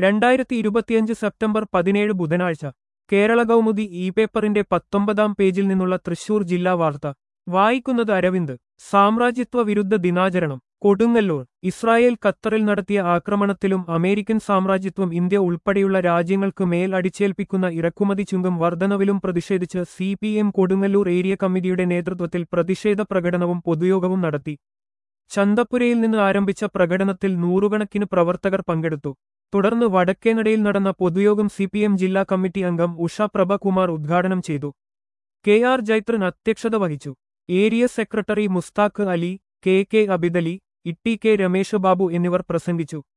രണ്ടായിരത്തി ഇരുപത്തിയഞ്ച് സെപ്റ്റംബർ പതിനേഴ് ബുധനാഴ്ച കേരള കൗമുദി ഇ പേപ്പറിന്റെ പത്തൊമ്പതാം പേജിൽ നിന്നുള്ള തൃശൂർ ജില്ലാ വാർത്ത വായിക്കുന്നത് അരവിന്ദ് സാമ്രാജ്യത്വ വിരുദ്ധ ദിനാചരണം കൊടുങ്ങല്ലൂർ ഇസ്രായേൽ ഖത്തറിൽ നടത്തിയ ആക്രമണത്തിലും അമേരിക്കൻ സാമ്രാജ്യത്വം ഇന്ത്യ ഉൾപ്പെടെയുള്ള രാജ്യങ്ങൾക്ക് മേൽ അടിച്ചേൽപ്പിക്കുന്ന ഇറക്കുമതി ചുങ്കം വർധനവിലും പ്രതിഷേധിച്ച് C P M Kodungallur area കമ്മിറ്റിയുടെ നേതൃത്വത്തിൽ പ്രതിഷേധ പ്രകടനവും പൊതുയോഗവും നടത്തി ചന്തപ്പുരയിൽ നിന്ന് ആരംഭിച്ച പ്രകടനത്തിൽ നൂറുകണക്കിന് പ്രവർത്തകർ പങ്കെടുത്തു തുടർന്ന് വടക്കേനടയിൽ നടന്ന പൊതുയോഗം സി പി എം ജില്ലാ കമ്മിറ്റി അംഗം ഉഷ പ്രഭകുമാർ ഉദ്ഘാടനം ചെയ്തു കെ ആർ ജൈത്രൻ അധ്യക്ഷത വഹിച്ചു area secretary Mushtaq Ali K K Abidali Itty K Ramesh Babu എന്നിവർ പ്രസംഗിച്ചു